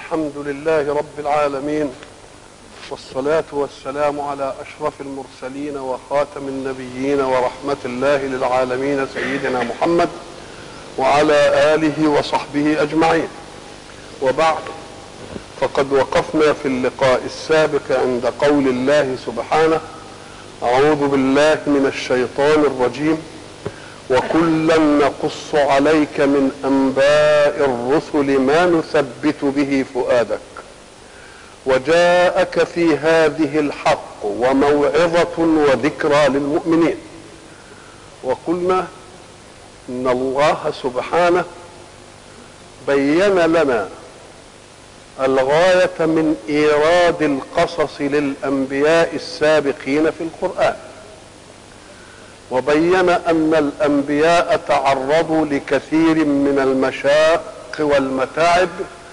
الحمد لله رب العالمين والصلاة والسلام على أشرف المرسلين وخاتم النبيين ورحمة الله للعالمين سيدنا محمد وعلى آله وصحبه أجمعين وبعد فقد وقفنا في اللقاء السابق عند قول الله سبحانه أعوذ بالله من الشيطان الرجيم وكلا نقص عليك من انباء الرسل ما نثبت به فؤادك وجاءك في هذه الحق وموعظه وذكرى للمؤمنين وقلنا ان الله سبحانه بين لنا الغايه من ايراد القصص للانبياء السابقين في القران وبين ان الانبياء تعرضوا لكثير من المشاق والمتاعب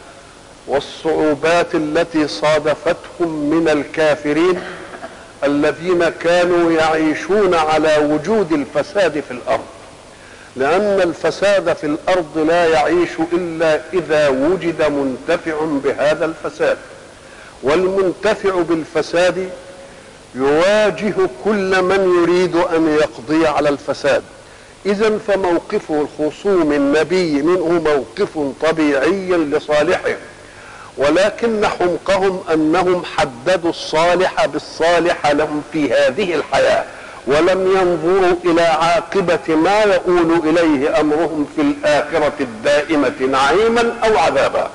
والصعوبات التي صادفتهم من الكافرين الذين كانوا يعيشون على وجود الفساد في الارض لان الفساد في الارض لا يعيش الا اذا وجد منتفع بهذا الفساد والمنتفع بالفساد يواجه كل من يريد ان يقضي على الفساد اذا فموقف الخصوم النبي منه موقف طبيعي لصالحهم ولكن حمقهم انهم حددوا الصالح بالصالح لهم في هذه الحياه ولم ينظروا الى عاقبه ما يؤول اليه امرهم في الاخره الدائمه نعيما او عذابا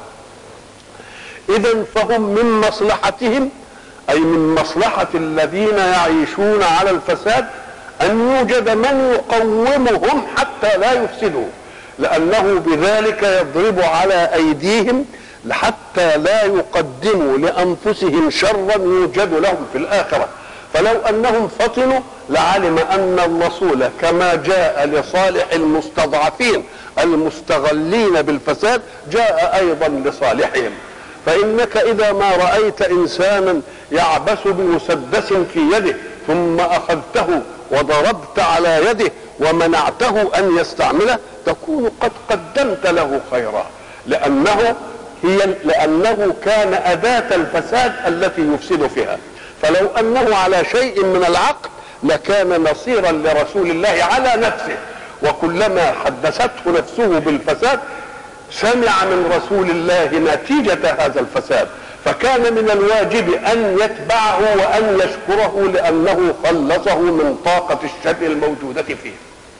اذا فهم من مصلحتهم اي من مصلحه الذين يعيشون على الفساد ان يوجد من يقومهم حتى لا يفسدوا لانه بذلك يضرب على ايديهم حتى لا يقدموا لانفسهم شرا يوجد لهم في الاخره فلو انهم فطنوا لعلم ان الرسول كما جاء لصالح المستضعفين المستغلين بالفساد جاء ايضا لصالحهم فانك اذا ما رايت انسانا يعبث بمسدس في يده ثم اخذته وضربت على يده ومنعته ان يستعمله تكون قد قدمت له خيرا لانه هي لانه كان اداه الفساد التي يفسد فيها فلو انه على شيء من العقل لكان نصيرا لرسول الله على نفسه وكلما حدثته نفسه بالفساد سمع من رسول الله نتيجة هذا الفساد فكان من الواجب أن يتبعه وأن يشكره لأنه خلصه من طاقة الشر الموجودة فيه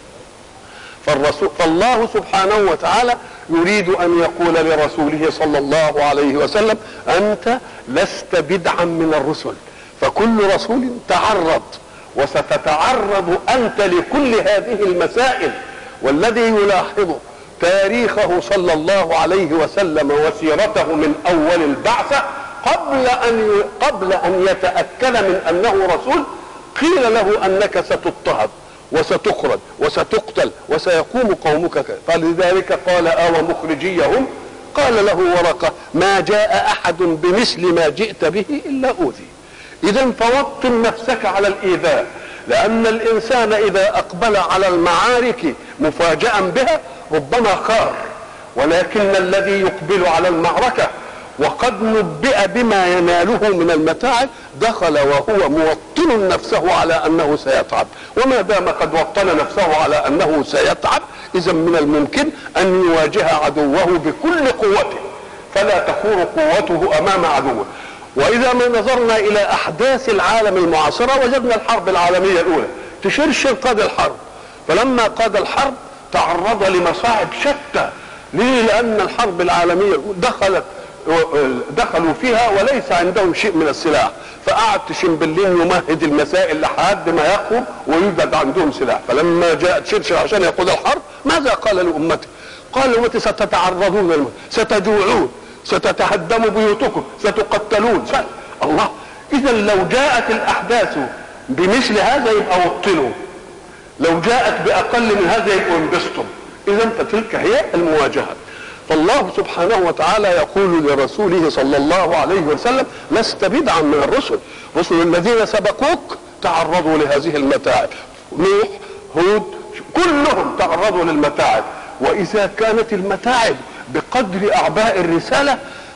فالرسول فالله سبحانه وتعالى يريد أن يقول لرسوله صلى الله عليه وسلم أنت لست بدعا من الرسل فكل رسول تعرض وستتعرض أنت لكل هذه المسائل والذي يلاحظه تاريخه صلى الله عليه وسلم وسيرته من اول البعثه قبل ان قبل ان يتاكد من انه رسول قيل له انك ستضطهد وستخرج وستقتل وسيقوم قومك فلذلك قال آوى مخرجيهم قال له ورقه ما جاء احد بمثل ما جئت به الا اوذي اذا فوطن نفسك على الايذاء لان الانسان اذا اقبل على المعارك مفاجئا بها ربما خار ولكن الذي يقبل على المعركة وقد نبئ بما يناله من المتاعب دخل وهو موطن نفسه على أنه سيتعب وما دام قد وطن نفسه على أنه سيتعب إذا من الممكن أن يواجه عدوه بكل قوته فلا تخور قوته أمام عدوه وإذا ما نظرنا إلى أحداث العالم المعاصرة وجدنا الحرب العالمية الأولى تشرشر قاد الحرب فلما قاد الحرب تعرض لمصاعب شتى ليه لان الحرب العالميه دخلت دخلوا فيها وليس عندهم شيء من السلاح فقعد تشمبلين يمهد المسائل لحد ما يقوم ويوجد عندهم سلاح فلما جاء شرشر عشان يقود الحرب ماذا قال لامته قال لامته ستتعرضون للموت ستجوعون ستتهدم بيوتكم ستقتلون س... الله اذا لو جاءت الاحداث بمثل هذا يبقى وطنوا لو جاءت باقل من هذا يبقوا انبسطوا اذا فتلك هي المواجهه فالله سبحانه وتعالى يقول لرسوله صلى الله عليه وسلم لست بدعا من الرسل رسل الذين سبقوك تعرضوا لهذه المتاعب نوح هود كلهم تعرضوا للمتاعب واذا كانت المتاعب بقدر اعباء الرساله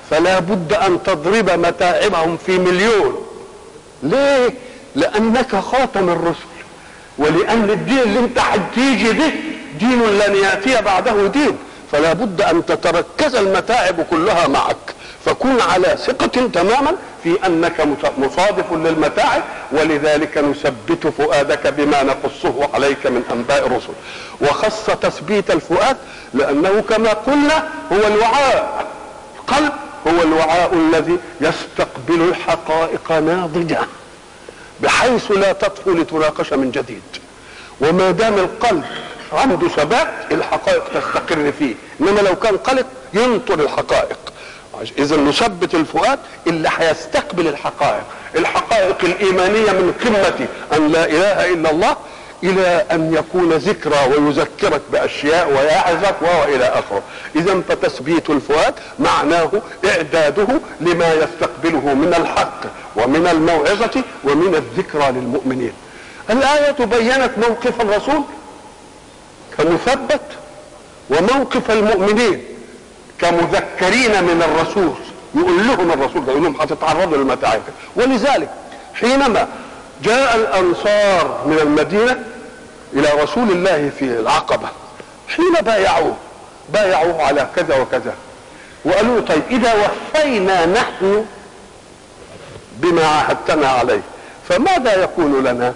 فلا بد ان تضرب متاعبهم في مليون ليه لانك خاتم الرسل ولان الدين اللي انت هتيجي ده دين لن ياتي بعده دين فلا بد ان تتركز المتاعب كلها معك فكن على ثقة تماما في انك مصادف للمتاعب ولذلك نثبت فؤادك بما نقصه عليك من انباء الرسل وخص تثبيت الفؤاد لانه كما قلنا هو الوعاء القلب هو الوعاء الذي يستقبل الحقائق ناضجه بحيث لا تطفو لتناقش من جديد وما دام القلب عنده ثبات الحقائق تستقر فيه انما لو كان قلق ينطر الحقائق اذا نثبت الفؤاد اللي هيستقبل الحقائق الحقائق الايمانيه من قمه ان لا اله الا الله الى ان يكون ذكرى ويذكرك باشياء ويعظك والى اخره اذا فتثبيت الفؤاد معناه اعداده لما يستقبله من الحق ومن الموعظه ومن الذكرى للمؤمنين الايه بينت موقف الرسول كمثبت وموقف المؤمنين كمذكرين من الرسول يقول لهم الرسول ده يقول لهم هتتعرضوا للمتاعب ولذلك حينما جاء الانصار من المدينه الى رسول الله في العقبه حين بايعوه بايعوه على كذا وكذا وقالوا طيب اذا وفينا نحن بما عاهدتنا عليه فماذا يكون لنا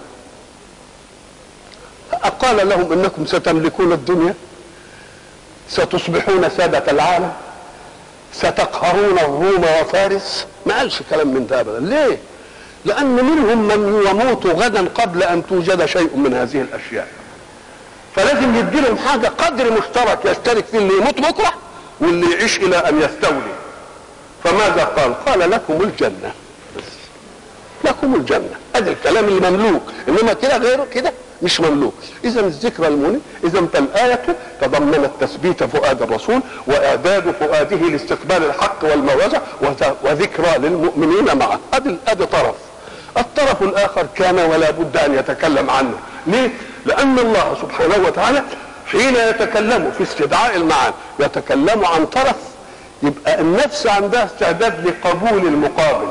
قال لهم انكم ستملكون الدنيا ستصبحون سادة العالم ستقهرون الروم وفارس ما قالش كلام من ده ابدا ليه لان منهم من يموت غدا قبل ان توجد شيء من هذه الاشياء فلازم يدي لهم حاجه قدر مشترك يشترك فيه اللي يموت بكره واللي يعيش الى ان يستولي فماذا قال قال لكم الجنه بس لكم الجنه ادي الكلام المملوك انما كده غيره كده مش مملوك اذا الذكرى المنى اذا فالايه تضمنت تثبيت فؤاد الرسول واعداد فؤاده لاستقبال الحق والموعظه وذكرى للمؤمنين معه ادي ادي طرف الطرف الاخر كان ولا بد ان يتكلم عنه ليه لان الله سبحانه وتعالى حين يتكلم في استدعاء المعاني يتكلم عن طرف يبقى النفس عندها استعداد لقبول المقابل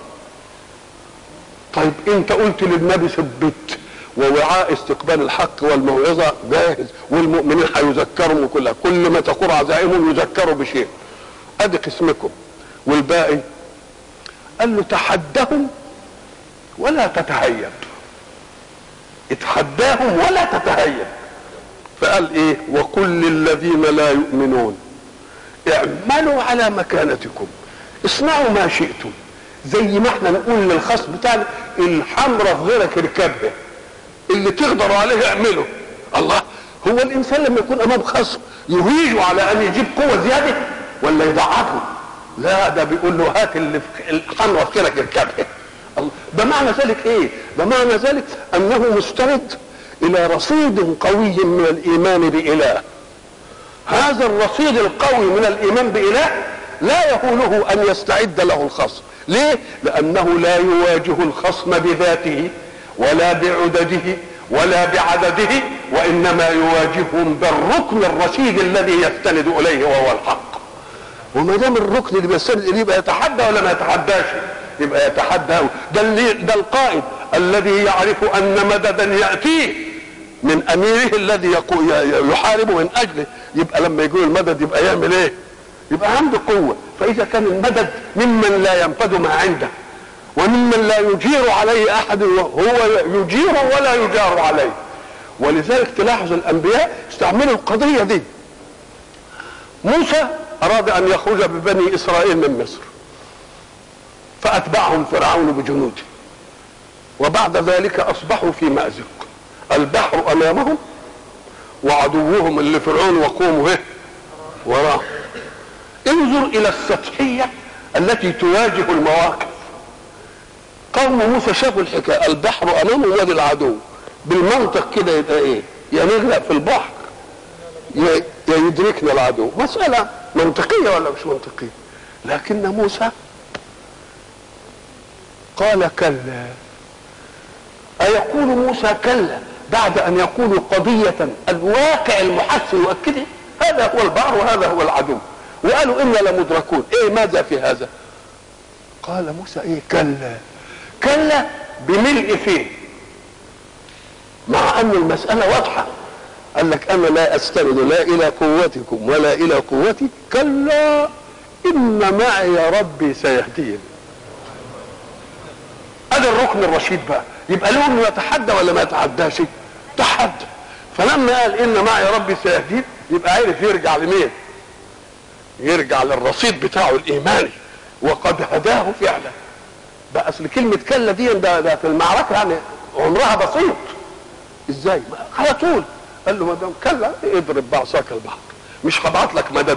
طيب انت قلت للنبي ثبت ووعاء استقبال الحق والموعظة جاهز والمؤمنين هيذكرهم وكلها كل ما تقر عزائمهم يذكروا بشيء ادي قسمكم والباقي قال له تحدهم ولا تتهيب اتحداهم ولا تتهيب فقال ايه وقل للذين لا يؤمنون اعملوا على مكانتكم اصنعوا ما شئتم زي ما احنا نقول للخص بتاعنا الحمرة في غيرك اركبها اللي تقدروا عليه اعمله الله هو الانسان لما يكون امام خصم يهيج على ان يجيب قوه زياده ولا يضعفه لا ده بيقول له هات اللي في الحمرة في غيرك اركبها ده معنى ذلك ايه ده معنى ذلك انه مستند الى رصيد قوي من الايمان باله هذا الرصيد القوي من الايمان باله لا يهونه ان يستعد له الخصم ليه لانه لا يواجه الخصم بذاته ولا بعدده ولا بعدده وانما يواجههم بالركن الرشيد الذي يستند اليه وهو الحق وما دام الركن اللي بيستند اليه يبقى يتحدى ولا ما يتحداش يبقى يتحدى ده اللي ده القائد الذي يعرف ان مددا ياتيه من اميره الذي يحارب من اجله يبقى لما يقول المدد يبقى يعمل ايه يبقى عنده قوه فاذا كان المدد ممن لا ينفذ ما عنده وممن لا يجير عليه احد هو يجير ولا يجار عليه ولذلك تلاحظ الانبياء استعملوا القضيه دي موسى اراد ان يخرج ببني اسرائيل من مصر فاتبعهم فرعون بجنوده وبعد ذلك اصبحوا في مازق البحر امامهم وعدوهم اللي فرعون وقومه ايه وراه انظر الى السطحيه التي تواجه المواقف قوم موسى شافوا الحكايه البحر امامه وادي العدو بالمنطق كده يبقى ايه يا نغرق في البحر يا يدركنا العدو مساله منطقيه ولا مش منطقيه لكن موسى قال كلا أيقول موسى كلا بعد أن يقول قضية الواقع المحس يؤكده هذا هو البحر وهذا هو العدو وقالوا انا لمدركون ايه ماذا في هذا قال موسى ايه كلا كلا بملء فيه مع ان المساله واضحه قال لك انا لا استند لا الى قوتكم ولا الى قوتي كلا ان معي ربي سيهدين ادي الركن الرشيد بقى يبقى له انه يتحدى ولا ما يتحداش تحدى فلما قال ان معي ربي سيهدين يبقى عرف يرجع لمين يرجع للرصيد بتاعه الايماني وقد هداه فعلا بقى اصل كلمه كلا دي ده, ده في المعركه يعني عمرها بسيط ازاي على طول قال له ما دام كلا اضرب بعصاك البحر مش هبعت لك مدد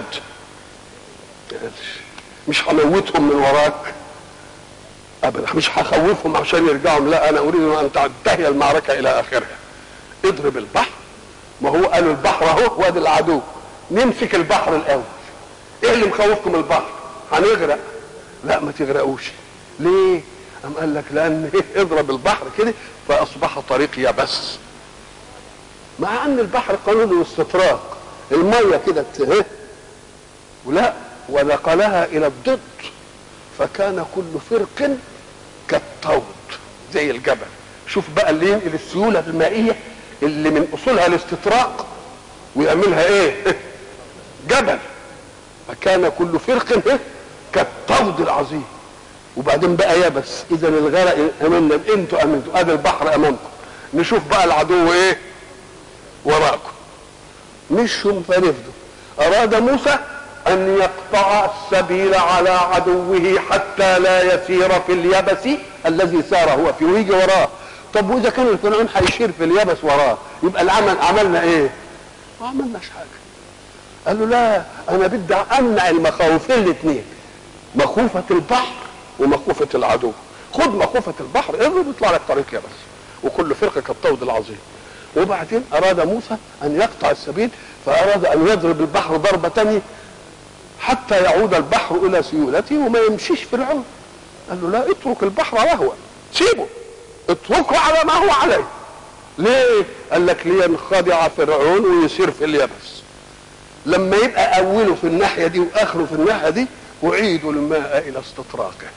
مش هموتهم من وراك ابدا مش هخوفهم عشان يرجعوا لا انا اريد ان تنتهي المعركه الى اخرها اضرب البحر ما هو قالوا البحر اهو وادي العدو نمسك البحر الاول ايه اللي مخوفكم البحر هنغرق لا ما تغرقوش ليه ام قال لك لان إيه؟ اضرب البحر كده فاصبح طريق يبس مع ان البحر قانون الاستطراق الميه كده ت- ولا ونقلها الى الضد فكان كل فرق كالطود زي الجبل شوف بقى اللي ينقل السيوله المائيه اللي من اصولها الاستطراق ويعملها ايه جبل فكان كل فرق إيه؟ كالطود العظيم وبعدين بقى يبس اذا الغرق امنا انتوا امنتوا ادي البحر امامكم نشوف بقى العدو ايه وراكم مشهم فنفدوا اراد موسى ان يقطع السبيل على عدوه حتى لا يسير في اليبس الذي سار هو فيه ويجي وراه طب واذا كان الفرعون هيشير في اليبس وراه يبقى العمل عملنا ايه ما عملناش حاجه قال له لا انا بدي امنع المخاوفين الاثنين مخوفه البحر ومخوفه العدو خد مخوفه البحر اضرب يطلع لك طريق يبس وكل فرقه كالطود العظيم وبعدين اراد موسى ان يقطع السبيل فاراد ان يضرب البحر ضربه ثانيه حتى يعود البحر الى سيولته وما يمشيش فرعون قال له لا اترك البحر رهوا سيبه اتركه على ما هو عليه ليه قال لك لينخدع فرعون ويسير في اليبس لما يبقى اوله في الناحيه دي واخره في الناحيه دي اعيدوا الماء الى استطراقه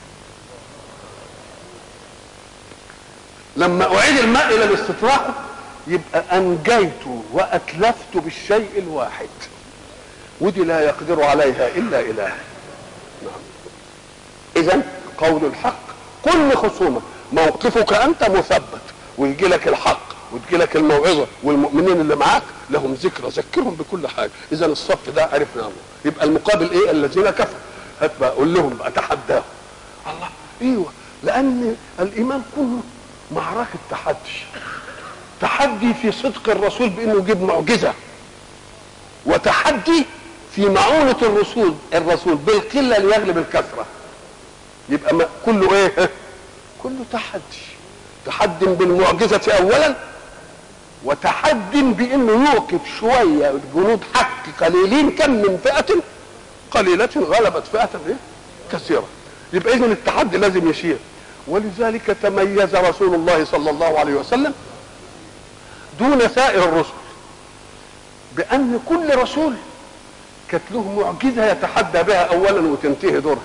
لما اعيد الماء الى الاستطراق يبقى انجيت واتلفت بالشيء الواحد ودي لا يقدر عليها الا اله نعم اذا قول الحق كل خصومه موقفك انت مثبت ويجي لك الحق وتجي لك الموعظه والمؤمنين اللي معاك لهم ذكرى ذكرهم بكل حاجه اذا الصف ده عرفنا الله يبقى المقابل ايه الذين كفروا هات بقى قول لهم بقى تحداهم الله ايوه لان الايمان كله معركه تحدي تحدي في صدق الرسول بانه يجيب معجزه وتحدي في معونة الرسول الرسول بالقلة ليغلب الكثرة يبقى ما كله ايه كله تحدي تحد بالمعجزة اولا وتحد بانه يوقف شوية جنود حق قليلين كم من فئة قليلة غلبت فئة ايه كثيرة يبقى اذا التحدي لازم يشير ولذلك تميز رسول الله صلى الله عليه وسلم دون سائر الرسل بان كل رسول كانت له معجزه يتحدى بها اولا وتنتهي دورها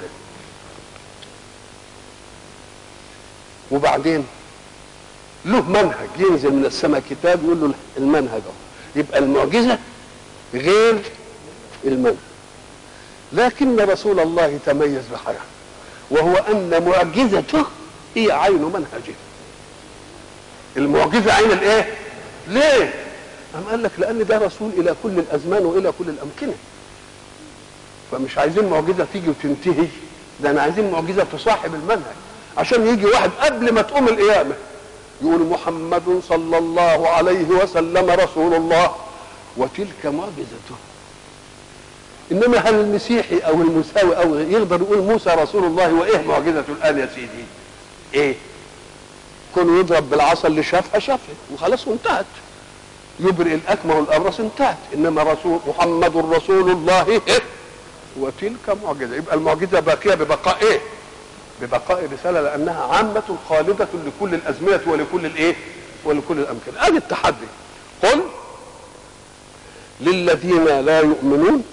وبعدين له منهج ينزل من السماء كتاب يقول له المنهج اهو يبقى المعجزه غير المنهج لكن رسول الله تميز بحاجه وهو ان معجزته هي عين منهجه المعجزه عين الايه ليه أم قال لك لأن ده رسول إلى كل الأزمان وإلى كل الأمكنة فمش عايزين معجزة تيجي وتنتهي ده أنا عايزين معجزة تصاحب المنهج عشان يجي واحد قبل ما تقوم القيامة يقول محمد صلى الله عليه وسلم رسول الله وتلك معجزته انما هل المسيحي او المساوي او يقدر يقول موسى رسول الله وايه معجزته الان يا سيدي ايه كونه يضرب بالعصا اللي شافها شافها وخلاص وانتهت يبرئ الاكمه والابرص انتهت انما رسول محمد رسول الله إيه؟ وتلك معجزه يبقى المعجزه باقيه ببقاء ايه ببقاء رساله لانها عامه خالده لكل الازمنه ولكل الايه ولكل الامكنه ادي التحدي قل للذين لا يؤمنون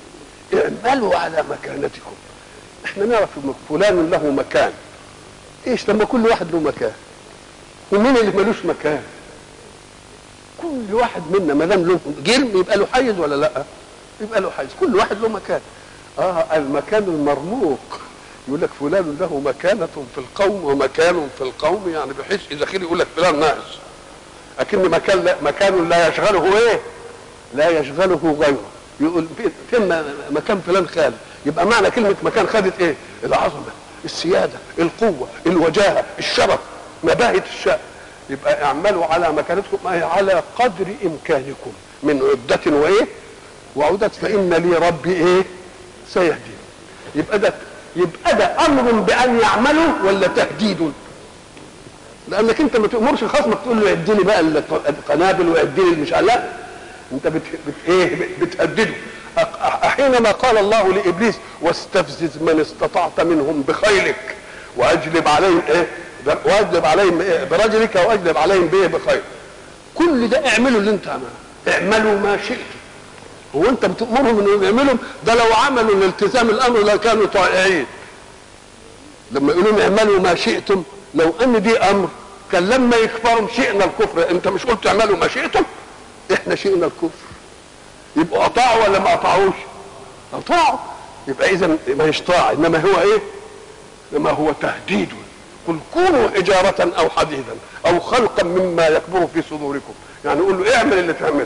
اعملوا على مكانتكم احنا نعرف ان فلان له مكان ايش لما كل واحد له مكان ومين اللي ملوش مكان كل واحد منا ما دام له جرم يبقى له حيز ولا لا يبقى له حيز كل واحد له مكان اه المكان المرموق يقول لك فلان له مكانة في القوم ومكان في القوم يعني بحيث اذا خير يقول لك فلان ناقص لكن مكان لا مكان لا يشغله ايه لا يشغله غيره يقول فين مكان فلان خالد يبقى معنى كلمة مكان خدت ايه العظمة السيادة القوة الوجاهة الشرف نباهة الشأن يبقى اعملوا على مكانتكم أي على قدر إمكانكم من عدة وإيه وعدة فإن لي ربي إيه سيهدي يبقى ده يبقى ده أمر بأن يعملوا ولا تهديد لأنك أنت ما تأمرش خصمك تقول له يدي لي بقى القنابل ويدي لي مش لا أنت بت, بت إيه بتهدده حينما قال الله لابليس واستفزز من استطعت منهم بخيلك واجلب عليهم ايه واجلب عليهم إيه برجلك واجلب عليهم بايه بخيل كل ده اعملوا اللي انت عمله اعملوا ما شئتم هو انت بتامرهم انهم يعملوا ده لو عملوا الالتزام الامر لكانوا طائعين لما يقولون اعملوا ما شئتم لو ان دي امر كان لما يكفروا شئنا الكفر انت مش قلت اعملوا ما شئتم احنا شئنا الكفر يبقوا اطاعوا ولا ما اطاعوش اطاعوا يبقى اذا ما يطاع انما هو ايه انما هو تهديد قل كونوا حجارة او حديدا او خلقا مما يكبر في صدوركم يعني قول له اعمل اللي تعمله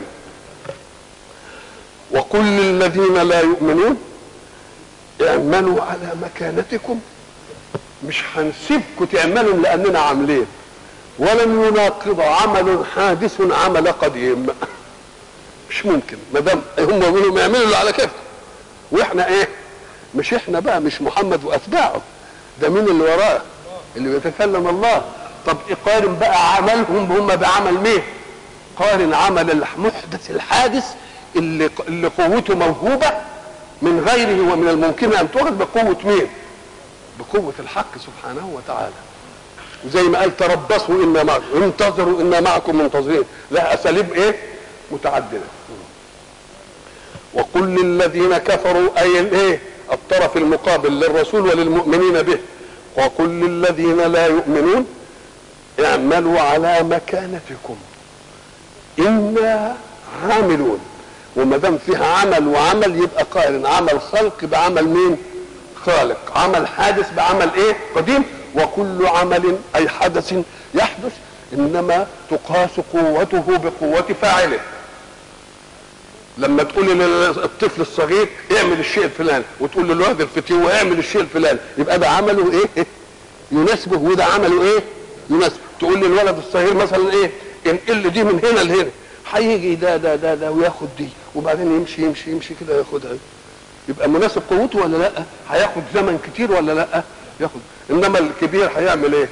وقل للذين لا يؤمنون اعملوا على مكانتكم مش هنسيبكم تعملوا لاننا عاملين ولن يناقض عمل حادث عمل قديم مش ممكن ما دام هم بيقولوا يعملوا اللي على كيفهم واحنا ايه مش احنا بقى مش محمد واتباعه ده مين اللي وراه اللي بيتكلم الله طب قارن بقى عملهم هم بعمل مين قارن عمل المحدث الحادث اللي اللي قوته موهوبه من غيره ومن الممكن ان تؤخذ بقوه مين بقوه الحق سبحانه وتعالى وزي ما قال تربصوا انا معكم انتظروا انا معكم منتظرين لها اساليب ايه متعدده وقل للذين كفروا اي الايه الطرف المقابل للرسول وللمؤمنين به وقل للذين لا يؤمنون اعملوا على مكانتكم انا عاملون وما دام فيها عمل وعمل يبقى قارن عمل خلق بعمل مين خالق عمل حادث بعمل ايه قديم وكل عمل اي حدث يحدث انما تقاس قوته بقوه فاعله لما تقول للطفل الصغير اعمل الشيء الفلاني وتقول للواد الفتيوه اعمل الشيء الفلاني يبقى ده عمله ايه يناسبه وده عمله ايه يناسبه تقول للولد الصغير مثلا ايه انقل دي من هنا لهنا هيجي ده ده ده ده وياخد دي وبعدين يمشي يمشي يمشي كده ياخدها يبقى مناسب قوته ولا لا هياخد زمن كتير ولا لا ياخد انما الكبير هيعمل ايه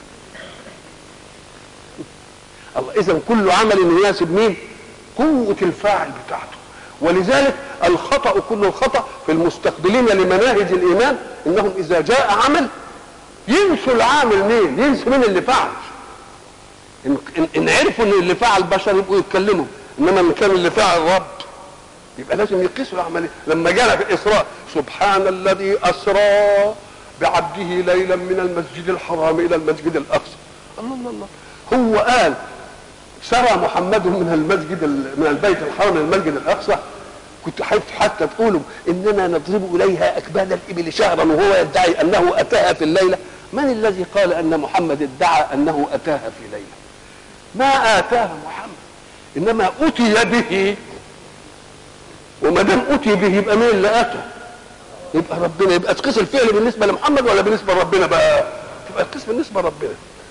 الله اذا كل عمل يناسب مين قوة الفاعل بتاعته ولذلك الخطأ كل الخطأ في المستقبلين لمناهج الإيمان إنهم إذا جاء عمل ينسوا العامل مين ينسوا مين اللي فعل إن, إن, إن عرفوا إن اللي فعل بشر يبقوا يتكلموا إنما إن كان اللي فعل رب يبقى لازم يقيسوا العملية لما جاء في الإسراء سبحان الذي أسرى بعبده ليلا من المسجد الحرام إلى المسجد الأقصى الله الله الله هو قال سرى محمد من المسجد من البيت الحرام الى المسجد الاقصى كنت حتى تقولوا اننا نضرب اليها اكباد الابل شهرا وهو يدعي انه اتاها في الليله من الذي قال ان محمد ادعى انه اتاها في ليله ما اتاها محمد انما اتي به وما دام اتي به يبقى مين اللي اتى يبقى ربنا يبقى تقيس الفعل بالنسبه لمحمد ولا بالنسبه لربنا بقى تبقى تقيس بالنسبه لربنا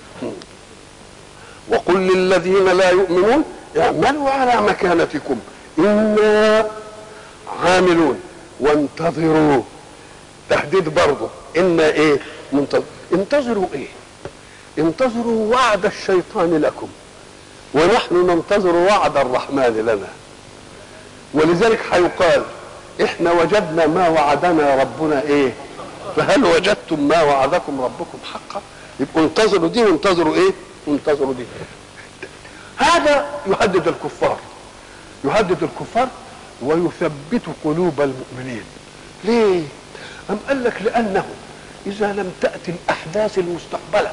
وقل للذين لا يؤمنون اعملوا على مكانتكم انا عاملون وانتظروا تهديد برضه انا ايه منتظر انتظروا ايه انتظروا وعد الشيطان لكم ونحن ننتظر وعد الرحمن لنا ولذلك هيقال احنا وجدنا ما وعدنا ربنا ايه فهل وجدتم ما وعدكم ربكم حقا يبقوا انتظروا دي وانتظروا ايه انتظروا دي هذا يهدد الكفار يهدد الكفار ويثبت قلوب المؤمنين ليه أم قال لك لأنه إذا لم تأتي الأحداث المستقبلة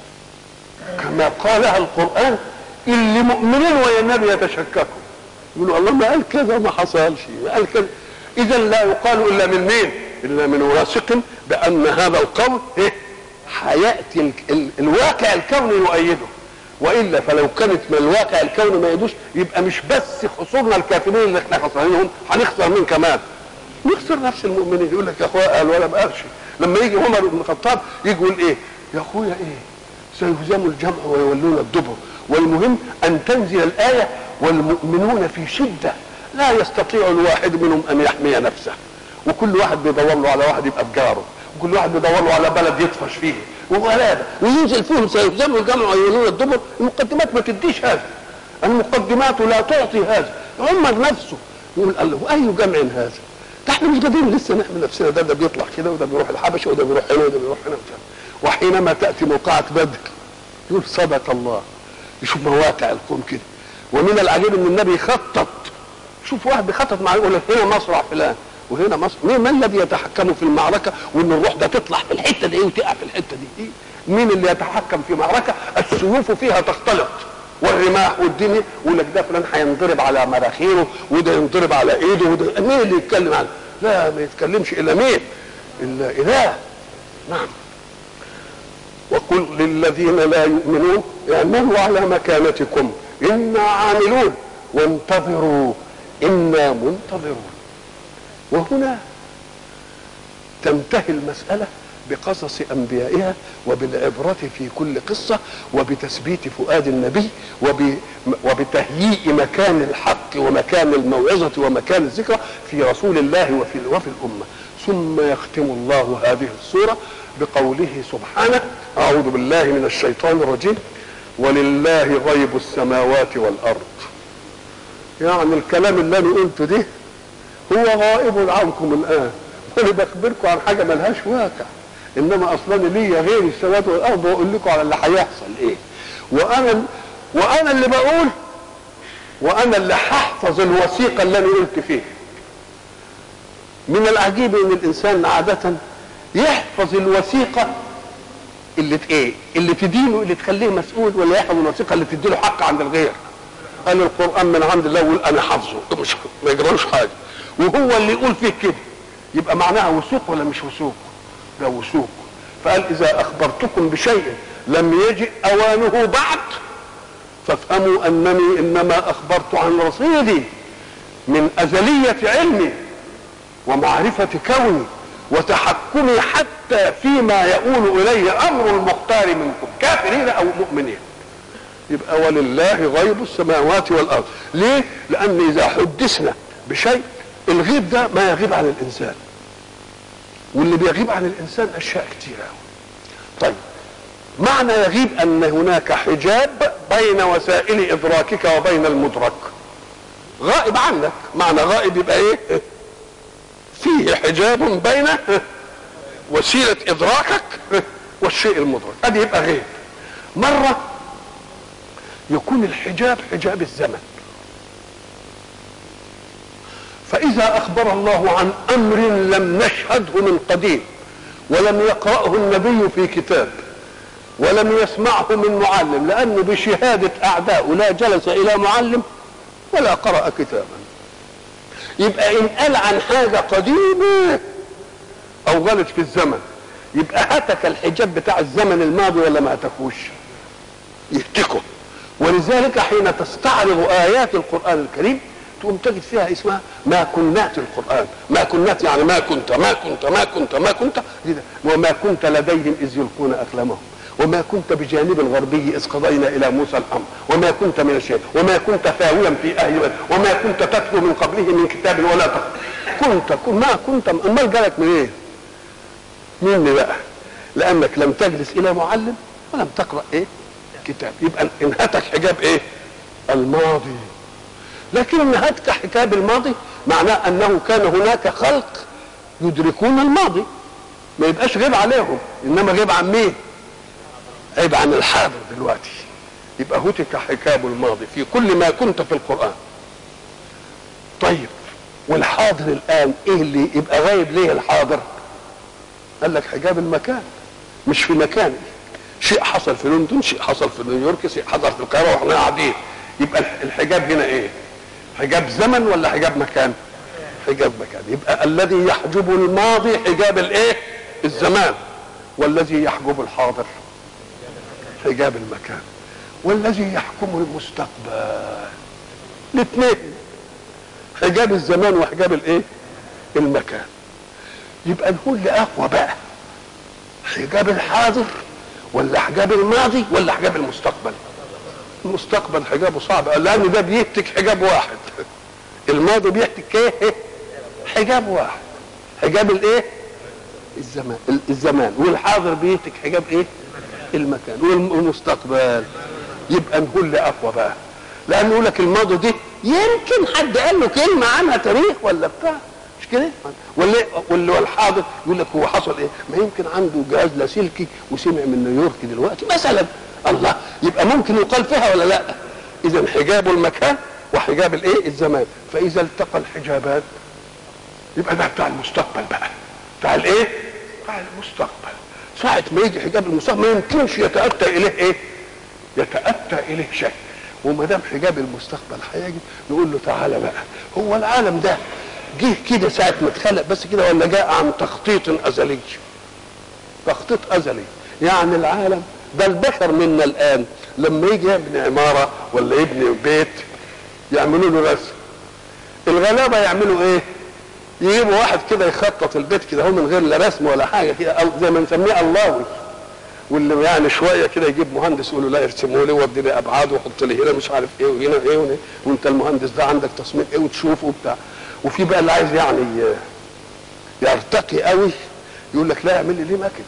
كما قالها القرآن اللي مؤمنين ويا النبي يتشككوا يقولوا الله ما قال كذا ما حصلش ما قال كذا إذا لا يقال إلا من مين؟ إلا من واثق بأن هذا القول إيه؟ هيأتي ال... ال... الواقع الكوني يؤيده والا فلو كانت من الواقع الكوني ما يدوش يبقى مش بس خسرنا الكافرين اللي احنا خسرانين هنخسر مين كمان؟ نخسر نفس المؤمنين يقول لك يا اخويا قال ولا ما قالش لما يجي عمر بن الخطاب يجي يقول ايه؟ يا اخويا ايه؟ سيهزم الجمع ويولون الدبر والمهم ان تنزل الايه والمؤمنون في شده لا يستطيع الواحد منهم ان يحمي نفسه وكل واحد بيدور له على واحد يبقى بجاره وكل واحد بيدور له على بلد يطفش فيه وغلابه وينزل فيهم سيهزم الجمع ويولون الدبر المقدمات ما تديش هذا المقدمات لا تعطي هذا عمر نفسه يقول الله واي جمع هذا ده احنا مش قادرين لسه نحمي نفسنا ده ده بيطلع كده وده بيروح الحبشه وده بيروح هنا وده بيروح هنا وده. وحينما تاتي موقعه بدر يقول صدق الله يشوف مواقع الكون كده ومن العجيب ان النبي يخطط شوف واحد بيخطط مع يقول لك هنا مصرع فلان وهنا مصر مين من الذي يتحكم في المعركه وان الروح ده تطلع في الحته دي وتقع في الحته دي إيه؟ مين اللي يتحكم في معركه السيوف فيها تختلط والرماح والدنيا ويقول لك ده فلان هينضرب على مراخيره وده ينضرب على ايده وده مين اللي يتكلم عنه؟ لا ما يتكلمش الا مين؟ الا اله نعم وقل للذين لا يؤمنون اعملوا على مكانتكم انا عاملون وانتظروا انا منتظرون وهنا تنتهي المسألة بقصص أنبيائها وبالعبرة في كل قصة وبتثبيت فؤاد النبي وب... وبتهيئ مكان الحق ومكان الموعظة ومكان الذكرى في رسول الله وفي, وفي الأمة ثم يختم الله هذه السورة بقوله سبحانه أعوذ بالله من الشيطان الرجيم ولله غيب السماوات والأرض يعني الكلام اللي أنا قلته ده هو غائب عنكم الان وانا بخبركم عن حاجه ملهاش واقع انما اصلا ليا غير السماوات والارض واقول لكم على اللي هيحصل ايه وانا وانا اللي بقول وانا اللي هحفظ الوثيقه اللي انا قلت فيها من العجيب ان الانسان عاده يحفظ الوثيقه اللي ايه اللي تدينه اللي تخليه مسؤول ولا يحفظ الوثيقه اللي تديله حق عند الغير قال القران من عند الله يقول انا حافظه مش ما يجرالوش حاجه وهو اللي يقول فيه كده يبقى معناها وثوق ولا مش وثوق ده وثوق فقال اذا اخبرتكم بشيء لم يجئ اوانه بعد فافهموا انني انما اخبرت عن رصيدي من ازليه علمي ومعرفه كوني وتحكمي حتى فيما يؤول اليه امر المختار منكم كافرين او مؤمنين يبقى ولله غيب السماوات والارض ليه لان اذا حدثنا بشيء الغيب ده ما يغيب عن الانسان واللي بيغيب عن الانسان اشياء كتيره طيب معنى يغيب ان هناك حجاب بين وسائل ادراكك وبين المدرك غائب عنك معنى غائب يبقى ايه فيه حجاب بين وسيله ادراكك والشيء المدرك ادي يبقى غيب مره يكون الحجاب حجاب الزمن فإذا أخبر الله عن أمر لم نشهده من قديم ولم يقرأه النبي في كتاب ولم يسمعه من معلم لأنه بشهادة أعداء لا جلس إلى معلم ولا قرأ كتابا يبقى إن قال عن حاجة قديمة أو غلط في الزمن يبقى هتك الحجاب بتاع الزمن الماضي ولا ما هتكوش يهتكه ولذلك حين تستعرض آيات القرآن الكريم تقوم تجد فيها اسمها ما كنات القرآن ما كنات يعني ما كنت ما كنت ما كنت ما كنت وما كنت لديهم إذ يلقون أقلامهم وما كنت بجانب الغربي إذ قضينا إلى موسى الأمر وما كنت من الشيء وما كنت ثاويا في أهل بدر وما كنت تتلو من قبله من كتاب ولا تقرأ كنت كن ما كنت أمال جالك من إيه؟ مني بقى لأنك لم تجلس إلى معلم ولم تقرأ إيه؟ كتاب يبقى انهتك حجاب إيه؟ الماضي لكن هتك حجاب الماضي معناه انه كان هناك خلق يدركون الماضي ما يبقاش غيب عليهم انما غيب عن مين عيب عن الحاضر دلوقتي يبقى هتك حجاب الماضي في كل ما كنت في القران طيب والحاضر الان ايه اللي يبقى غايب ليه الحاضر قال لك حجاب المكان مش في مكاني شيء حصل في لندن شيء حصل في نيويورك شيء حصل في القاهره واحنا قاعدين يبقى الحجاب هنا ايه حجاب زمن ولا حجاب مكان حجاب مكان يبقى الذي يحجب الماضي حجاب الايه الزمان والذي يحجب الحاضر حجاب المكان والذي يحكم المستقبل الاثنين حجاب الزمان وحجاب الايه المكان يبقى نقول اقوى بقى حجاب الحاضر ولا حجاب الماضي ولا حجاب المستقبل المستقبل حجابه صعب لان ده بيهتك حجاب واحد الماضي بيهتك ايه حجاب واحد حجاب الايه الزمان الزمان والحاضر بيهتك حجاب ايه المكان والمستقبل يبقى نقول اقوى بقى لان يقول لك الماضي دي يمكن حد قال له كلمه عنها تاريخ ولا بتاع مش كده ولا واللي هو الحاضر يقول لك هو حصل ايه ما يمكن عنده جهاز لاسلكي وسمع من نيويورك دلوقتي مثلا الله يبقى ممكن يقال فيها ولا لا اذا حجاب المكان وحجاب الايه الزمان فاذا التقى الحجابان يبقى ده بتاع المستقبل بقى بتاع الايه بتاع المستقبل ساعة ما يجي حجاب المستقبل ما يمكنش يتأتى إليه إيه؟ يتأتى إليه شيء وما دام حجاب المستقبل هيجي نقول له تعالى بقى هو العالم ده جه كده ساعة ما اتخلق بس كده ولا جاء عن تخطيط أزلي تخطيط أزلي يعني العالم ده البشر منا الآن لما يجي يبني عمارة ولا يبني بيت يعملوا له رسم الغلابة يعملوا ايه؟ يجيبوا واحد كده يخطط البيت كده هو من غير لا رسم ولا حاجه كده زي ما نسميه اللهوي واللي يعني شويه كده يجيب مهندس يقول له لا ارسمه لي ودي لي ابعاد وحط لي هنا مش عارف ايه وهنا ايه وهنا وانت المهندس ده عندك تصميم ايه وتشوفه وبتاع وفي بقى اللي عايز يعني يرتقي قوي يقول لك لا اعمل لي ليه ماكت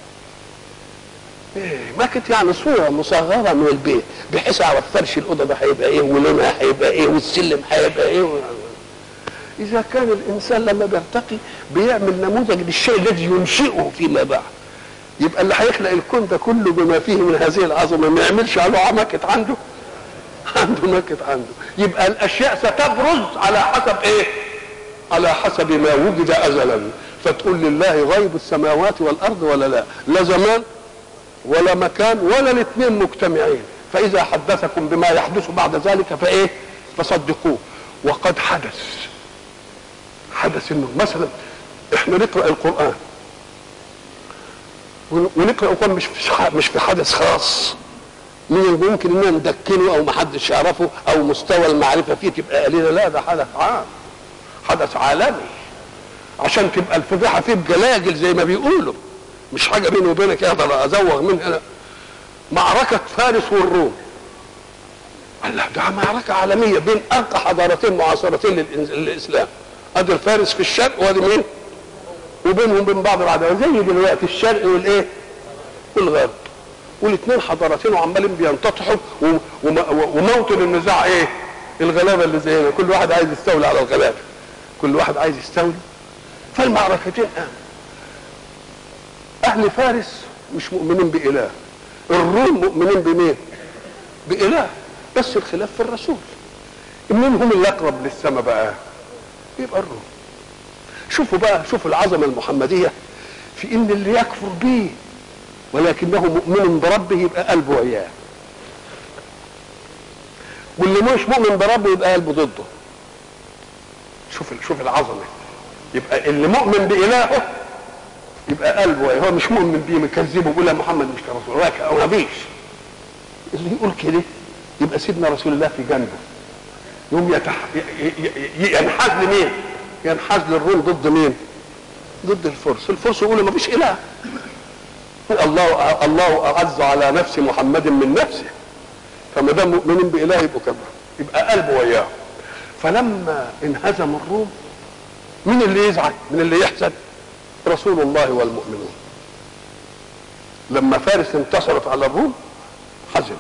ايه ماكت يعني صوره مصغره من البيت بحيث اعرف فرش الاوضه ده هيبقى ايه ولونها هيبقى ايه والسلم هيبقى ايه و... اذا كان الانسان لما بيرتقي بيعمل نموذج للشيء الذي ينشئه فيما بعد يبقى اللي هيخلق الكون ده كله بما فيه من هذه العظمه ما يعملش على ماكت عنده عنده ماكت عنده يبقى الاشياء ستبرز على حسب ايه على حسب ما وجد ازلا فتقول لله غيب السماوات والارض ولا لا لا زمان ولا مكان ولا الاثنين مجتمعين فاذا حدثكم بما يحدث بعد ذلك فايه فصدقوه وقد حدث حدث انه مثلا احنا نقرا القران ونقرا القران مش في مش في حدث خاص من الممكن اننا ندكنه او ما حدش يعرفه او مستوى المعرفه فيه تبقى قليله لا ده حدث عام حدث عالمي عشان تبقى الفضيحه فيه بجلاجل زي ما بيقولوا مش حاجه بيني وبينك اقدر ازوغ منها لا معركه فارس والروم الله ده معركه عالميه بين ارقى حضارتين معاصرتين للاسلام ادي الفارس في الشرق وادي مين وبينهم بين بعض العداوه زي دلوقتي الشرق والايه والغرب والاثنين حضارتين وعمالين بينتطحوا وموطن النزاع ايه الغلابه اللي زينا كل واحد عايز يستولي على الغلابه كل واحد عايز يستولي فالمعركتين قاموا اهل فارس مش مؤمنين باله الروم مؤمنين بمين باله بس الخلاف في الرسول مين هم اللي اقرب للسماء بقى يبقى الروم شوفوا بقى شوفوا العظمه المحمديه في ان اللي يكفر به ولكنه مؤمن بربه يبقى قلبه وياه واللي مش مؤمن بربه يبقى قلبه ضده شوف شوف العظمه يبقى اللي مؤمن بالهه يبقى قلبه وياه هو مش مؤمن بيه مكذبه بيقول محمد مش كرسول او نبيش اللي يقول كده يبقى سيدنا رسول الله في جنبه يوم يتح... ينحاز لمين؟ ينحاز للروم ضد مين؟ ضد الفرس، الفرس يقولوا ما فيش اله. الله الله اعز على نفس محمد من نفسه. فما دام مؤمنين باله يبقوا كده يبقى قلبه وياه. فلما انهزم الروم مين اللي يزعل؟ من اللي يحزن؟ رسول الله والمؤمنون. لما فارس انتصرت على الروم حزن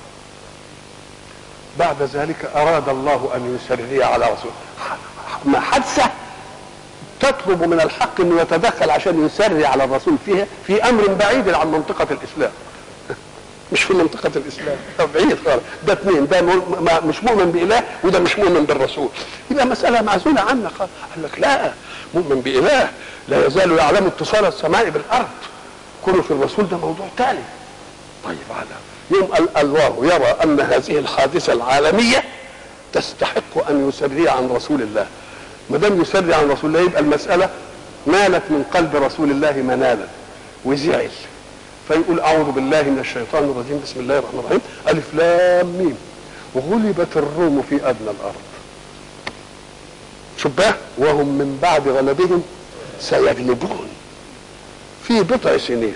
بعد ذلك أراد الله أن يسري على رسوله حادثة تطلب من الحق أنه يتدخل عشان يسري على الرسول فيها في أمر بعيد عن منطقة الإسلام مش في منطقة الإسلام طب بعيد خالص ده اثنين ده م- ما- مش مؤمن بإله وده مش مؤمن بالرسول يبقى مسألة معزولة عنك خالص. قال لك لا مؤمن بإله لا يزال يعلم اتصال السماء بالأرض كونه في الرسول ده موضوع تاني طيب على يوم ال- الله يرى أن هذه الحادثة العالمية تستحق أن يسري عن رسول الله ما دام يسري عن رسول الله يبقى المسألة نالت من قلب رسول الله منالا وزعل فيقول اعوذ بالله من الشيطان الرجيم بسم الله الرحمن الرحيم الف لام ميم غلبت الروم في ادنى الارض شوف بقى وهم من بعد غلبهم سيغلبون في بضع سنين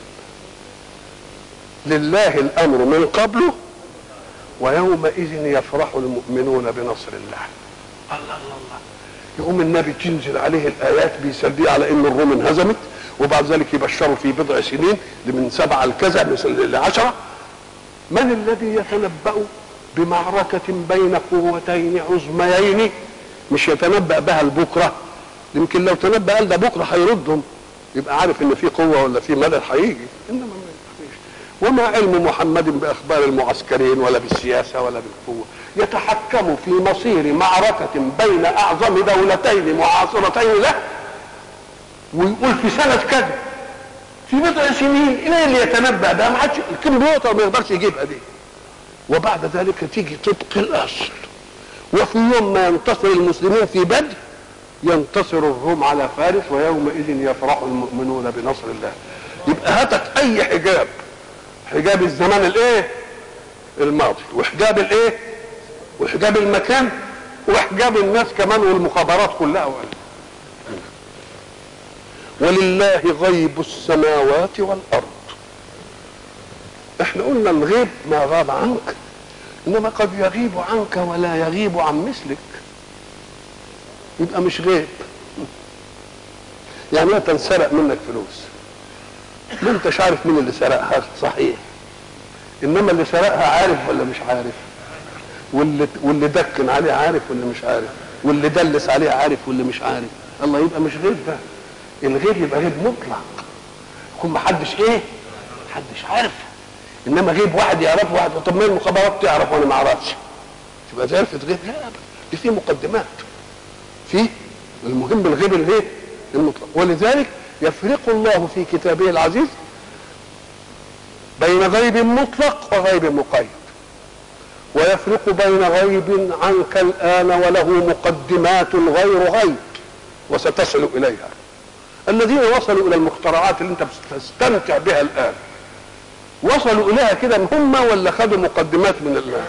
لله الامر من قبله ويومئذ يفرح المؤمنون بنصر الله الله الله الله يقوم النبي تنزل عليه الايات بيسليه على ان الروم انهزمت وبعد ذلك يبشروا في بضع سنين من سبعه لكذا مثل لعشره من الذي يتنبأ بمعركة بين قوتين عظميين مش يتنبأ بها البكرة يمكن لو تنبأ قال ده بكرة هيردهم يبقى عارف ان في قوة ولا في مدد هيجي انما ما فيش وما علم محمد باخبار المعسكرين ولا بالسياسة ولا بالقوة يتحكم في مصير معركة بين اعظم دولتين معاصرتين له ويقول في سنة كذا في بضع سنين ايه اللي يتنبأ ده ما حدش الكمبيوتر ما يقدرش يجيبها دي وبعد ذلك تيجي طبق الاصل وفي يوم ما ينتصر المسلمين في بدر ينتصر الروم على فارس ويومئذ يفرح المؤمنون بنصر الله يبقى هاتك اي حجاب حجاب الزمان الايه الماضي وحجاب الايه وحجاب المكان وحجاب الناس كمان والمخابرات كلها وقال. ولله غيب السماوات والارض احنا قلنا الغيب ما غاب عنك انما قد يغيب عنك ولا يغيب عن مثلك يبقى مش غيب يعني لا تنسرق منك فلوس ما انتش عارف مين اللي سرقها صحيح انما اللي سرقها عارف ولا مش عارف واللي واللي دكن عليه عارف ولا مش عارف واللي دلس عليه عارف ولا مش عارف الله يبقى مش غيب ده الغيب يبقى غيب مطلق يكون محدش ايه محدش عارف انما غيب واحد يعرفه واحد طب ما المخابرات تعرف وانا ما اعرفش تبقى دي عرفت غيب لا ابدا دي في مقدمات في المهم الغيب الايه المطلق ولذلك يفرق الله في كتابه العزيز بين غيب مطلق وغيب مقيد ويفرق بين غيب عنك الان وله مقدمات غير غيب وستصل اليها الذين وصلوا الى المخترعات اللي انت بتستمتع بها الان وصلوا اليها كده هم ولا خدوا مقدمات من الله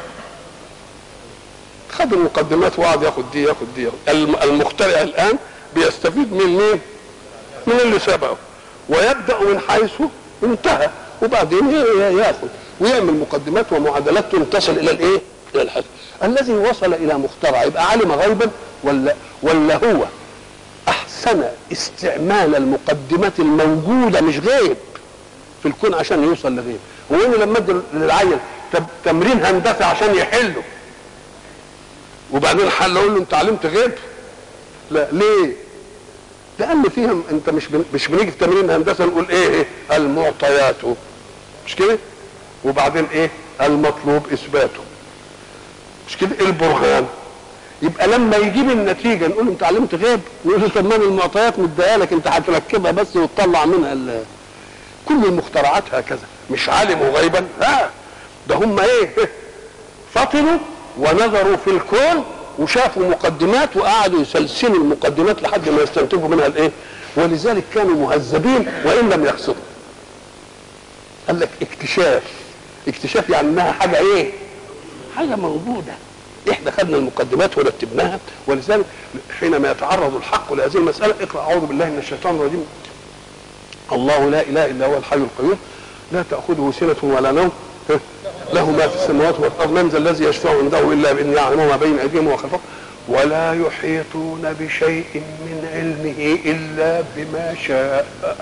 خدوا المقدمات وقعد ياخد دي ياخد دي ياخد. الم- المخترع الان بيستفيد من مين من اللي سبقه ويبدا من حيث انتهى وبعدين ي- ي- ياخد ويعمل مقدمات ومعادلات تصل الى الايه الى الحد الذي وصل الى مخترع يبقى علم غيبا ولا ولا هو احسن استعمال المقدمات الموجوده مش غيب في الكون عشان يوصل لغيب هو انه لما ادى للعيل تب- تمرين هندسه عشان يحله وبعدين حل اقول له انت علمت غيب لا ليه لان فيهم انت مش بن... مش بنيجي في تمرين هندسه نقول ايه, إيه؟ المعطيات مش كده وبعدين ايه المطلوب اثباته مش كده البرهان يبقى لما يجيب النتيجه نقول له انت علمت غيب نقول له طب ما أنا المعطيات مديها لك انت هتركبها بس وتطلع منها ال... كل المخترعات هكذا مش علموا غيبا لا ده هم ايه فطنوا ونظروا في الكون وشافوا مقدمات وقعدوا يسلسلوا المقدمات لحد ما يستنتجوا منها الايه ولذلك كانوا مهذبين وان لم يقصدوا قال لك اكتشاف اكتشاف يعني انها حاجه ايه حاجه موجوده احنا خدنا المقدمات ورتبناها ولذلك حينما يتعرض الحق لهذه المساله اقرا اعوذ بالله من الشيطان الرجيم الله لا اله الا هو الحي القيوم لا تاخذه سنه ولا نوم له ما في السماوات والارض من ذا الذي يشفع عنده الا باذن يعلم ما بين ايديهم وخلفهم ولا يحيطون بشيء من علمه الا بما شاء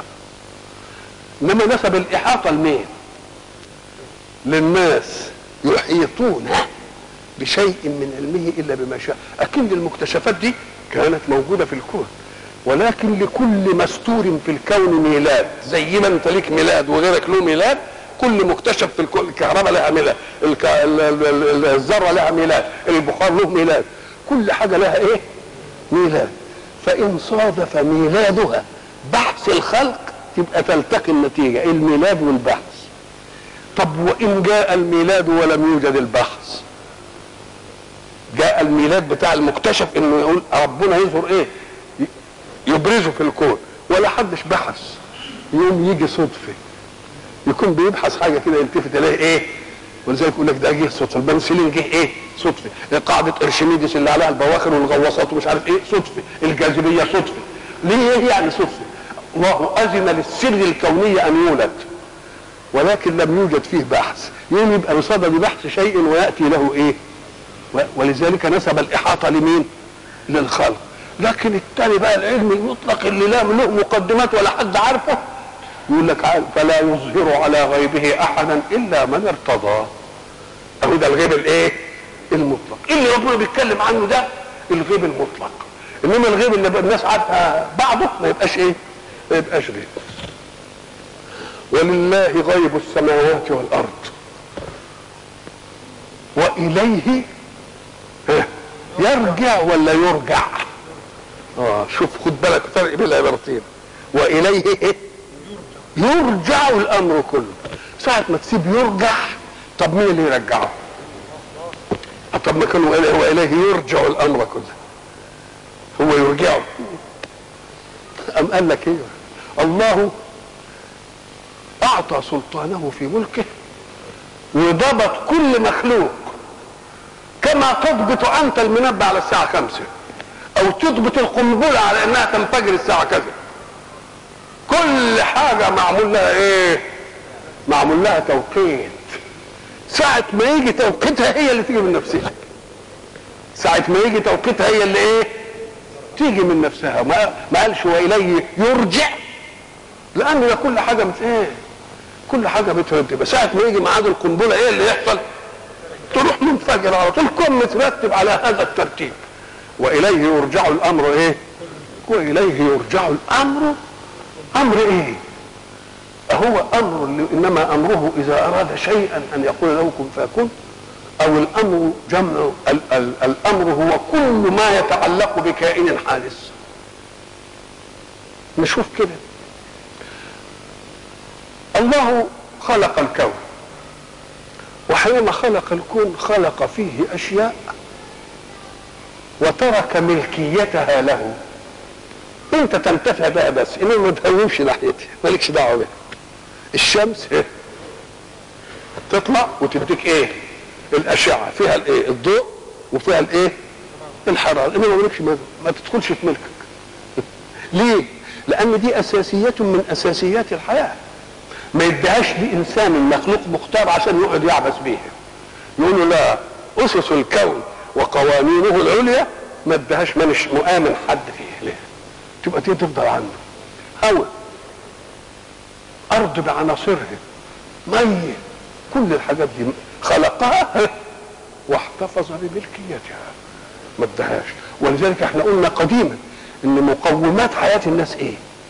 انما نسب الاحاطه لمين للناس يحيطون بشيء من علمه الا بما شاء اكيد المكتشفات دي كانت موجوده في الكون ولكن لكل مستور في الكون ميلاد زي ما انت ليك ميلاد وغيرك له ميلاد كل مكتشف في الكون الكهرباء لها ميلاد الك... ال- ال- ال- الذره لها ميلاد البخار له ميلاد كل حاجه لها ايه ميلاد فان صادف ميلادها بحث الخلق تبقى تلتقي النتيجه الميلاد والبحث طب وان جاء الميلاد ولم يوجد البحث جاء الميلاد بتاع المكتشف انه يقول ربنا يظهر ايه يبرزه في الكون ولا حدش بحث يوم يجي صدفه يكون بيبحث حاجه كده يلتفت اليه ايه ولذلك يقول لك ده جه صدفه البنسلين جه ايه صدفه قاعده ارشميدس اللي عليها البواخر والغواصات ومش عارف ايه صدفه الجاذبيه صدفه ليه ايه يعني صدفه الله اذن للسر الكوني ان يولد ولكن لم يوجد فيه بحث يوم يبقى بصدد بحث شيء وياتي له ايه و- ولذلك نسب الاحاطه لمين للخلق لكن الثاني بقى العلم المطلق اللي لا له مقدمات ولا حد عارفه يقول لك عال- فلا يظهر على غيبه احدا الا من ارتضى اهو ده الغيب الايه المطلق اللي ربنا بيتكلم عنه ده الغيب المطلق انما الغيب اللي بقى الناس عارفه بعضه ما يبقاش ايه ما يبقاش غيب ولله غيب السماوات والارض واليه ها، يرجع ولا يرجع اه شوف خد بالك فرق بين العبارتين واليه إيه؟ يرجع الامر كله ساعة ما تسيب يرجع طب مين اللي يرجعه آه، طب ما كانوا إليه واليه يرجع الامر كله هو يرجعه ام قال لك ايه الله اعطى سلطانه في ملكه وضبط كل مخلوق كما تضبط انت المنبه على الساعه خمسة او تضبط القنبله على انها تنفجر الساعه كذا كل حاجه معمول لها ايه معمول لها توقيت ساعة ما يجي توقيتها هي اللي تيجي من نفسها ساعة ما يجي توقيتها هي اللي ايه تيجي من نفسها ما, ما قالش واليه يرجع لان ده كل حاجه مت ايه كل حاجه مترتبه ساعه ما يجي ميعاد القنبله ايه اللي يحصل تروح منفجر على طول كون مترتب على هذا الترتيب واليه يرجع الامر ايه واليه يرجع الامر امر ايه هو امر اللي انما امره اذا اراد شيئا ان يقول له كن فيكون او الامر جمع ال ال الامر هو كل ما يتعلق بكائن حادث نشوف كده الله خلق الكون وحينما خلق الكون خلق فيه اشياء وترك ملكيتها له انت تنتفع بها بس انما ما تهومش ناحيتها مالكش دعوه بها الشمس إيه؟ تطلع وتديك ايه الاشعه فيها الايه الضوء وفيها الايه الحراره انما مالكش ما, ما تدخلش في ملكك ليه لان دي اساسيات من اساسيات الحياه ما يديهاش لانسان مخلوق مختار عشان يقعد يعبث بيها يقول له لا اسس الكون وقوانينه العليا ما ادهاش مانش مؤمن حد فيه ليه تبقى دي تفضل عنده هواء ارض بعناصرها ميه كل الحاجات دي خلقها واحتفظ بملكيتها ما ادهاش ولذلك احنا قلنا قديما ان مقومات حياه الناس ايه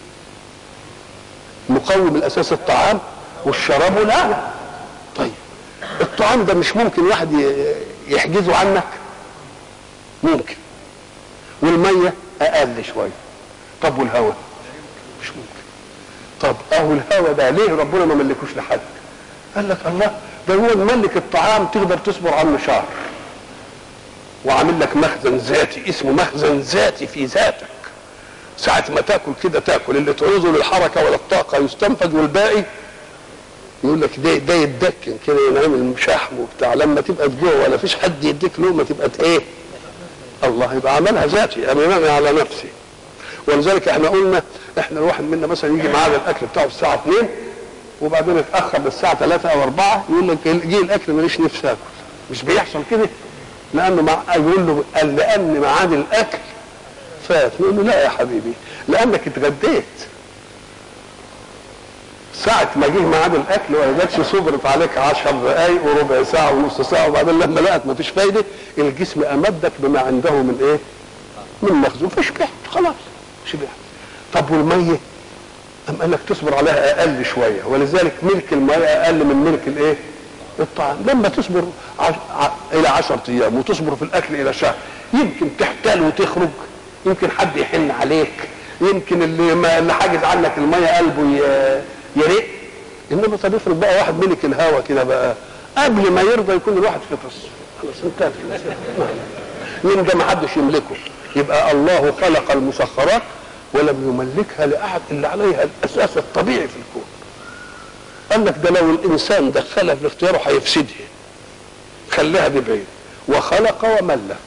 مقوم الاساس الطعام والشراب والهواء طيب الطعام ده مش ممكن واحد ي- يحجزه عنك ممكن والميه اقل شويه طب والهواء مش ممكن طب اهو الهواء ده ليه ربنا ما ملكوش لحد قال لك الله ده هو ملك الطعام تقدر تصبر عنه شهر وعامل لك مخزن ذاتي اسمه مخزن ذاتي في ذاتك ساعة ما تاكل كده تاكل اللي تعوزه للحركة ولا الطاقة يستنفذ والباقي يقول لك ده ده يتدكن كده ينعمل شحم وبتاع لما تبقى تجوع ولا فيش حد يديك لقمة تبقى ايه؟ الله يبقى عملها ذاتي امامي على نفسي ولذلك احنا قلنا احنا الواحد منا مثلا يجي معاه الاكل بتاعه الساعة 2 وبعدين اتاخر للساعة 3 او 4 يقول لك جه الاكل ماليش نفسي اكل مش بيحصل كده لانه مع يقول له قال لان ميعاد الاكل فات نقول له لا يا حبيبي لانك اتغديت ساعة ما جه ميعاد الاكل ولا جاتش صبرت عليك 10 دقايق وربع ساعة ونص ساعة وبعدين لما لقت ما فيش فايدة الجسم امدك بما عنده من ايه؟ من مخزون فشبعت خلاص شبعت طب والمية أم قال لك تصبر عليها أقل شوية ولذلك ملك المياه أقل من ملك الإيه؟ الطعام لما تصبر عش... ع... إلى عشرة أيام وتصبر في الأكل إلى شهر يمكن تحتال وتخرج يمكن حد يحن عليك يمكن اللي ما اللي حاجز عنك المية قلبه ي... يرق إنما طب افرض بقى واحد ملك الهوى كده بقى قبل ما يرضى يكون الواحد فطس خلاص انتهت مين ده ما حدش يملكه يبقى الله خلق المسخرات ولم يملكها لاحد الا عليها الاساس الطبيعي في الكون قال لك ده لو الانسان دخلها في اختياره هيفسدها خلاها ببعيد وخلق وملك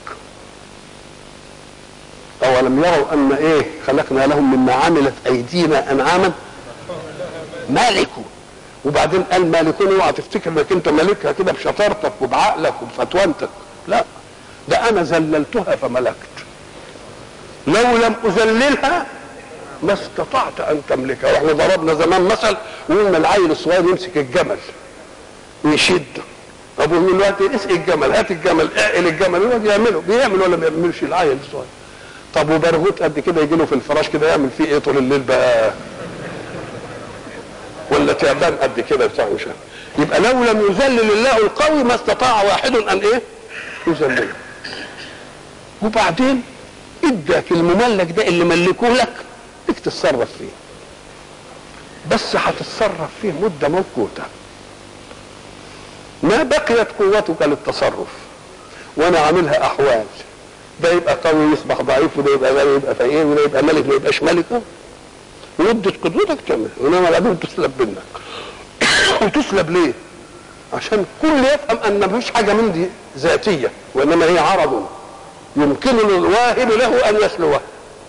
اولم يروا ان ايه خلقنا لهم مما عملت ايدينا انعاما مالكوا وبعدين قال مالكون اوعى تفتكر انك انت مالكها كده بشطارتك وبعقلك وبفتوانتك لا ده انا ذللتها فملكت لو لم اذللها ما استطعت ان تملكها واحنا ضربنا زمان مثل وقلنا العيل الصغير يمسك الجمل ويشد ابو من الوقت اسقي الجمل هات الجمل اعقل الجمل يقعد يعمله بيعمل ولا ما بيعملش العيل الصغير طب وبرغوت قد كده يجي له في الفراش كده يعمل فيه ايه طول الليل بقى ولا تعبان قد كده بتاع مش يبقى لو لم يذلل الله القوي ما استطاع واحد ان ايه يذلله وبعدين اداك المملك ده اللي ملكوه لك انك تتصرف فيه بس هتتصرف فيه مده موقوته ما بقيت قوتك للتصرف وانا عاملها احوال ده يبقى قوي يصبح ضعيف وده يبقى غني يبقى فقير وده يبقى ملك ما يبقاش ملك مدة قدرتك تعمل انما بعدين تسلب منك وتسلب ليه؟ عشان كل يفهم ان مفيش حاجه من دي ذاتيه وانما هي عرض يمكن للواهب له ان يسلوه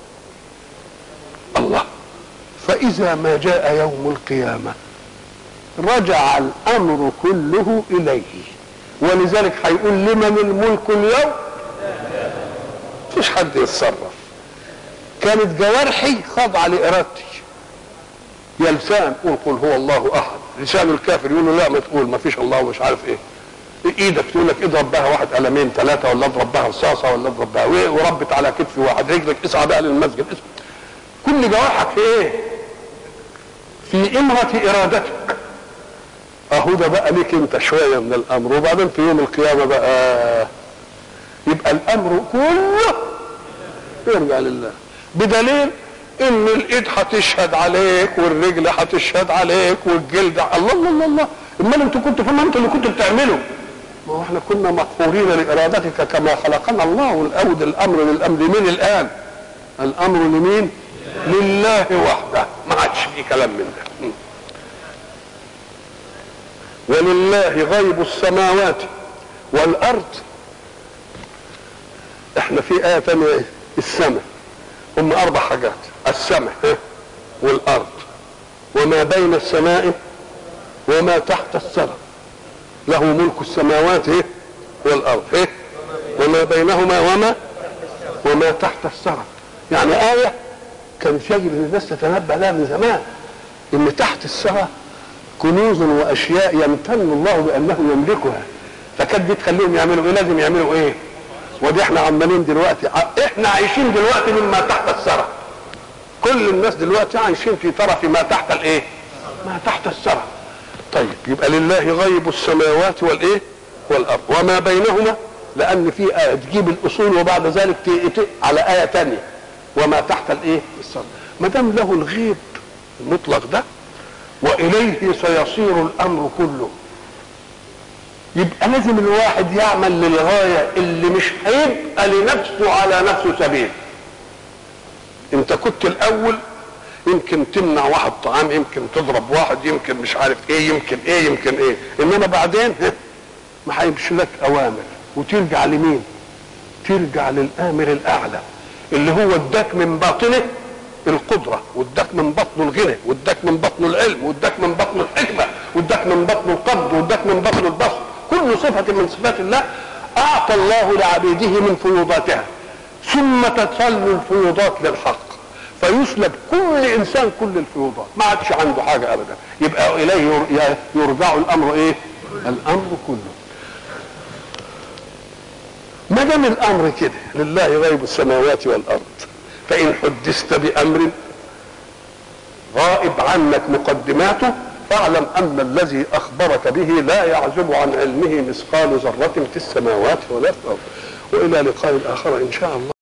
الله فاذا ما جاء يوم القيامه رجع الامر كله اليه ولذلك هيقول لمن الملك اليوم مفيش حد يتصرف كانت جوارحي خاضعه لارادتي يا لسان قول قل هو الله احد لسان الكافر يقول له لا ما تقول ما فيش الله ومش عارف ايه ايدك تقول لك اضرب بها واحد قلمين ثلاثه ولا اضرب بها رصاصه ولا اضرب بها وايه وربت على كتف واحد رجلك اسعى بها للمسجد اسعى. كل جوارحك في ايه؟ في امرة ارادتك اهو ده بقى ليك انت شويه من الامر وبعدين في يوم القيامه بقى يبقى الامر كله يرجع لله بدليل ان الايد هتشهد عليك والرجل هتشهد عليك والجلد الله الله الله الله امال انتوا كنتوا فين انتوا اللي كنتوا بتعملوا ما هو احنا كنا مقهورين لارادتك كما خلقنا الله والاود الامر للامر مين الان الامر لمين لله وحده ما عادش في كلام من ده ولله غيب السماوات والارض احنا في ايه ثانيه السماء هم اربع حاجات السماء والارض وما بين السماء وما تحت الثرى له ملك السماوات والارض وما بينهما وما وما تحت الثرى يعني آية كان يجب ان الناس تتنبأ لها من زمان ان تحت الثرى كنوز واشياء يمتن الله بانه يملكها فكانت دي تخليهم يعملوا ايه لازم يعملوا ايه ودي احنا عمالين دلوقتي احنا عايشين دلوقتي مما تحت الثرى كل الناس دلوقتي عايشين في طرف ما تحت الايه ما تحت الثرى طيب يبقى لله غيب السماوات والايه والارض وما بينهما لان في آية تجيب الاصول وبعد ذلك ت... على ايه ثانيه وما تحت الايه الثرى ما دام له الغيب المطلق ده واليه سيصير الامر كله يبقى لازم الواحد يعمل للغايه اللي مش هيبقى لنفسه على نفسه سبيل انت كنت الاول يمكن تمنع واحد طعام يمكن تضرب واحد يمكن مش عارف ايه يمكن ايه يمكن ايه انما بعدين ما هيمشي لك اوامر وترجع لمين ترجع للامر الاعلى اللي هو اداك من باطنه القدره واداك من بطنه الغنى واداك من بطنه العلم واداك من بطنه الحكمه واداك من بطنه القبض واداك من بطنه البسط كل صفه من صفات الله اعطى الله لعبيده من فيوضاتها ثم تصل الفيوضات للحق فيسلب كل انسان كل الفيوضات ما عادش عنده حاجه ابدا يبقى اليه يرجع الامر ايه الامر كله ما دام الامر كده لله غيب السماوات والارض فان حدثت بامر غائب عنك مقدماته فاعلم ان الذي اخبرك به لا يعزب عن علمه مثقال ذره في السماوات ولا في الارض والى لقاء اخر ان شاء الله